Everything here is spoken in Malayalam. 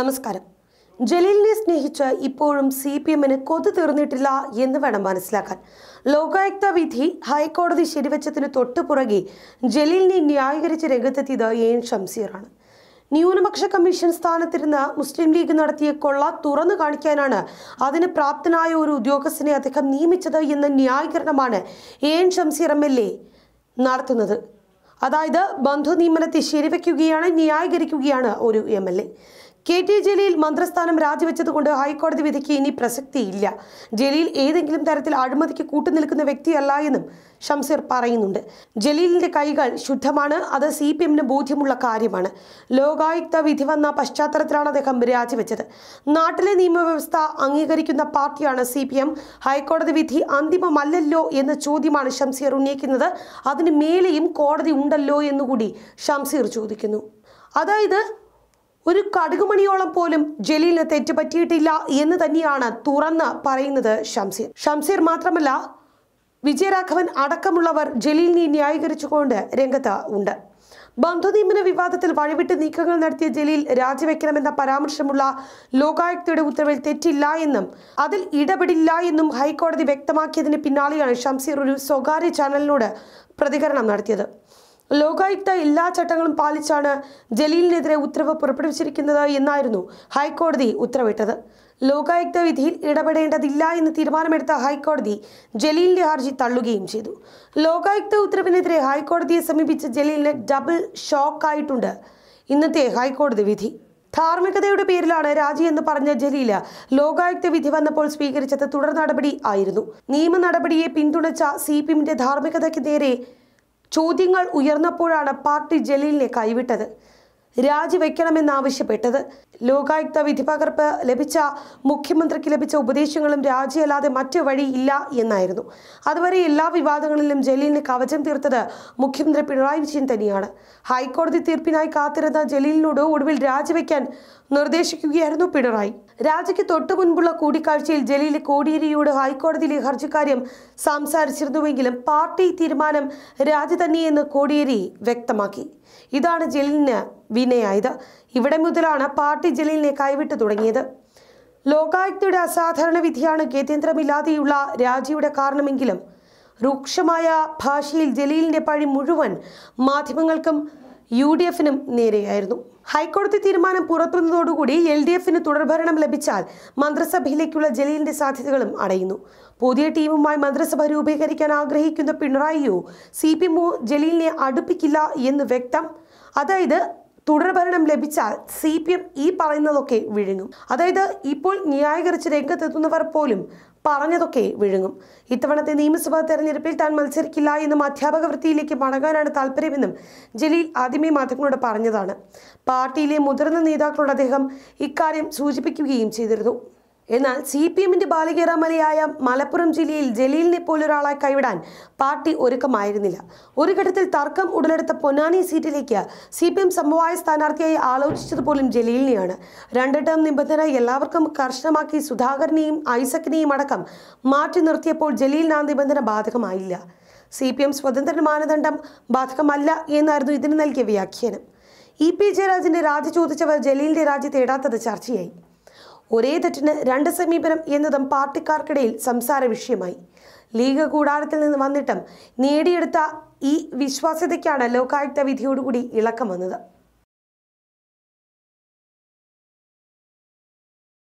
നമസ്കാരം ജലീലിനെ സ്നേഹിച്ച് ഇപ്പോഴും സി പി എമ്മിന് കൊതു തീർന്നിട്ടില്ല എന്ന് വേണം മനസ്സിലാക്കാൻ ലോകായുക്ത വിധി ഹൈക്കോടതി ശരിവച്ചതിന് തൊട്ടുപുറകെ ജലീലിനെ ന്യായീകരിച്ച് രംഗത്തെത്തിയത് എൻ ഷംസീറാണ് ന്യൂനപക്ഷ കമ്മീഷൻ സ്ഥാനത്തിരുന്ന് മുസ്ലിം ലീഗ് നടത്തിയ കൊള്ള തുറന്നു കാണിക്കാനാണ് അതിന് പ്രാപ്തനായ ഒരു ഉദ്യോഗസ്ഥനെ അദ്ദേഹം നിയമിച്ചത് എന്ന ന്യായീകരണമാണ് N Shamseer M L A നടത്തുന്നത് അതായത് ബന്ധു നിയമനത്തെ ശരിവെക്കുകയാണ് ന്യായീകരിക്കുകയാണ് ഒരു M L A K T Jaleel മന്ത്രിസ്ഥാനം രാജിവെച്ചതുകൊണ്ട് ഹൈക്കോടതി വിധിക്ക് ഇനി പ്രസക്തിയില്ല ജലീൽ ഏതെങ്കിലും തരത്തിൽ അഴിമതിക്ക് കൂട്ടുനിൽക്കുന്ന വ്യക്തിയല്ല എന്നും ഷംസീർ പറയുന്നുണ്ട് ജലീലിന്റെ കൈകൾ ശുദ്ധമാണ് അത് സി പി എമ്മിന് ബോധ്യമുള്ള കാര്യമാണ് ലോകായുക്ത വിധി വന്ന പശ്ചാത്തലത്തിലാണ് അദ്ദേഹം രാജിവെച്ചത് നാട്ടിലെ നിയമവ്യവസ്ഥ അംഗീകരിക്കുന്ന പാർട്ടിയാണ് സി പി എം ഹൈക്കോടതി വിധി അന്തിമമല്ലല്ലോ എന്ന ചോദ്യമാണ് ഷംസീർ ഉന്നയിക്കുന്നത് അതിന് മേലെയും കോടതി ഉണ്ടല്ലോ എന്നുകൂടി ഷംസീർ ചോദിക്കുന്നു അതായത് ഒരു കടുകുമണിയോളം പോലും ജലീലിന് തെറ്റ് പറ്റിയിട്ടില്ല എന്ന് തന്നെയാണ് തുറന്ന് പറയുന്നത് ഷംസീർ ഷംസീർ മാത്രമല്ല വിജയരാഘവൻ അടക്കമുള്ളവർ ജലീലിനെ ന്യായീകരിച്ചുകൊണ്ട് രംഗത്ത് ഉണ്ട് ബന്ധുനിയമന വിവാദത്തിൽ വഴിവിട്ട് നീക്കങ്ങൾ നടത്തിയ ജലീൽ രാജിവെക്കണമെന്ന പരാമർശമുള്ള ലോകായുക്തയുടെ ഉത്തരവിൽ തെറ്റില്ല എന്നും അതിൽ ഇടപെടില്ല എന്നും ഹൈക്കോടതി വ്യക്തമാക്കിയതിന് പിന്നാലെയാണ് ഷംസീർ ഒരു സ്വകാര്യ ചാനലിനോട് പ്രതികരണം നടത്തിയത് ലോകായുക്ത എല്ലാ ചട്ടങ്ങളും പാലിച്ചാണ് ജലീലിനെതിരെ ഉത്തരവ് പുറപ്പെടുവിച്ചിരിക്കുന്നത് എന്നായിരുന്നു ഹൈക്കോടതി ഉത്തരവിട്ടത് ലോകായുക്ത വിധിയിൽ ഇടപെടേണ്ടതില്ല എന്ന് തീരുമാനമെടുത്ത ഹൈക്കോടതി ജലീലിന്റെ ഹർജി തള്ളുകയും ചെയ്തു ലോകായുക്ത ഉത്തരവിനെതിരെ ഹൈക്കോടതിയെ സമീപിച്ച ജലീലിന് ഡബിൾ ഷോക്കായിട്ടുണ്ട് ഇന്നത്തെ ഹൈക്കോടതി വിധി ധാർമ്മികതയുടെ പേരിലാണ് രാജി എന്ന് പറഞ്ഞ ജലീല് ലോകായുക്ത വിധി വന്നപ്പോൾ സ്വീകരിച്ചത് തുടർ നടപടി ആയിരുന്നു നിയമ നടപടിയെ പിന്തുണച്ച സി പി എമ്മിന്റെ ധാർമ്മികതയ്ക്ക് നേരെ ചോദ്യങ്ങൾ ഉയർന്നപ്പോഴാണ് പാർട്ടി ജലീലിനെ കൈവിട്ടത് രാജിവെക്കണമെന്നാവശ്യപ്പെട്ടത് ലോകായുക്ത വിധി പകർപ്പ് ലഭിച്ച മുഖ്യമന്ത്രിക്ക് ലഭിച്ച ഉപദേശങ്ങളും രാജിയല്ലാതെ മറ്റു വഴിയില്ല എന്നായിരുന്നു അതുവരെ എല്ലാ വിവാദങ്ങളിലും ജലീലിന് കവചം തീർത്തത് മുഖ്യമന്ത്രി പിണറായി വിജയൻ തന്നെയാണ് ഹൈക്കോടതി തീർപ്പിനായി കാത്തിരുന്ന ജലീലിനോട് ഒടുവിൽ രാജിവെക്കാൻ നിർദ്ദേശിക്കുകയായിരുന്നു പിണറായി രാജിക്ക് തൊട്ടു മുൻപുള്ള കൂടിക്കാഴ്ചയിൽ ജലീൽ കോടിയേരിയോട് ഹൈക്കോടതിയിലെ ഹർജിക്കാര്യം സംസാരിച്ചിരുന്നുവെങ്കിലും പാർട്ടി തീരുമാനം രാജി തന്നെയെന്ന് കോടിയേരി വ്യക്തമാക്കി ഇതാണ് ജലീലിന് വിനയായത് ഇവിടെ മുതലാണ് പാർട്ടി ജലീലിനെ കൈവിട്ടു തുടങ്ങിയത് ലോകായുക്തയുടെ അസാധാരണ വിധിയാണ് ഗത്യന്തരമില്ലാതെയുള്ള രാജിയുടെ കാരണമെങ്കിലും രൂക്ഷമായ ഭാഷയിൽ ജലീലിന്റെ പഴി മുഴുവൻ മാധ്യമങ്ങൾക്കും യു ഡി എഫിനും നേരെയായിരുന്നു ഹൈക്കോടതി തീരുമാനം പുറത്തുവന്നതോടുകൂടി എൽ ഡി എഫിന് തുടർഭരണം ലഭിച്ചാൽ മന്ത്രിസഭയിലേക്കുള്ള ജലീലിന്റെ സാധ്യതകളും അടയുന്നു പുതിയ ടീമുമായി മന്ത്രിസഭ രൂപീകരിക്കാൻ ആഗ്രഹിക്കുന്ന പിണറായിയോ സി പി എമ്മോ ജലീലിനെ അടുപ്പിക്കില്ല എന്ന് വ്യക്തം അതായത് തുടർഭരണം ലഭിച്ചാൽ സി പി എം ഈ പറയുന്നതൊക്കെ വിഴുങ്ങും അതായത് ഇപ്പോൾ ന്യായീകരിച്ച് രംഗത്തെത്തുന്നവർ പോലും പറഞ്ഞതൊക്കെ വിഴുങ്ങും ഇത്തവണത്തെ നിയമസഭാ തെരഞ്ഞെടുപ്പിൽ താൻ മത്സരിക്കില്ല എന്നും അധ്യാപക വൃത്തിയിലേക്ക് മടങ്ങാനാണ് താല്പര്യമെന്നും ജലീൽ ആദ്യമേ മാധ്യമങ്ങളോട് പറഞ്ഞതാണ് പാർട്ടിയിലെ മുതിർന്ന നേതാക്കളോട് അദ്ദേഹം ഇക്കാര്യം സൂചിപ്പിക്കുകയും ചെയ്തിരുന്നു എന്നാൽ സി പി എമ്മിന്റെ ബാലികേറാമലയായ മലപ്പുറം ജില്ലയിൽ ജലീലിനെ പോലൊരാളെ കൈവിടാൻ പാർട്ടി ഒരുക്കമായിരുന്നില്ല ഒരു ഘട്ടത്തിൽ തർക്കം ഉടലെടുത്ത പൊന്നാനി സീറ്റിലേക്ക് സി പി എം സമവായ സ്ഥാനാർത്ഥിയായി ആലോചിച്ചത് പോലും ജലീലിനെയാണ് രണ്ട് ടേം നിബന്ധന എല്ലാവർക്കും കർശനമാക്കി സുധാകരനെയും ഐസക്കിനെയും അടക്കം മാറ്റി നിർത്തിയപ്പോൾ ജലീലിന് ആ നിബന്ധന ബാധകമായില്ല സി പി എം സ്വതന്ത്ര മാനദണ്ഡം ബാധകമല്ല എന്നായിരുന്നു ഇതിന് നൽകിയ വ്യാഖ്യാനം ഇ പി ജയരാജന്റെ രാജി ചോദിച്ചവർ ജലീലിന്റെ രാജി തേടാത്തത് ചർച്ചയായി ഒരേ തെറ്റിന് രണ്ട് സമീപനം എന്നതും പാർട്ടിക്കാർക്കിടയിൽ സംസാര വിഷയമായി ലീഗ് കൂടാരത്തിൽ നിന്ന് വന്നിട്ടും നേടിയെടുത്ത ഈ വിശ്വാസ്യതയ്ക്കാണ് ലോകായുക്ത വിധിയോടുകൂടി ഇളക്കം വന്നത്